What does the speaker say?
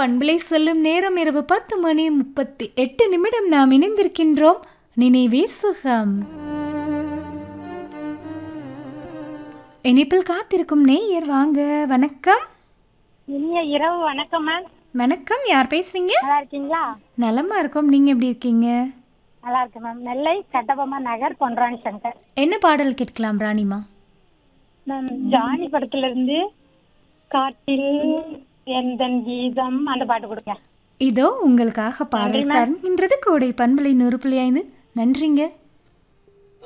பண்பலை சொல்லும் நேரம் இரவு பத்து மணி முப்பத்தி எட்டு நிமிடம் நாம் இணைந்திருக்கின்றோம் நினைவே சுகம் இணைப்பில் காத்திருக்கும் நேயர் வாங்க வணக்கம் இனிய இரவு வணக்கம் மேம் வணக்கம் யார் பேசுறீங்க நல்லா இருக்கீங்களா நலமா இருக்கோம் நீங்க எப்படி இருக்கீங்க நல்லா இருக்கு மேம் நெல்லை கட்டபொம்மா நகர் பொன்ராணி சங்கர் என்ன பாடல் கேட்கலாம் ராணிமா மேம் ஜானி படத்துல இருந்து காட்டில் எந்தன் கீதம் அந்த பாட்டு கொடுங்க இதோ உங்களுக்காக பாடல் தருகின்றது கோடை பண்பலை நூறு புள்ளி ஐந்து நன்றிங்க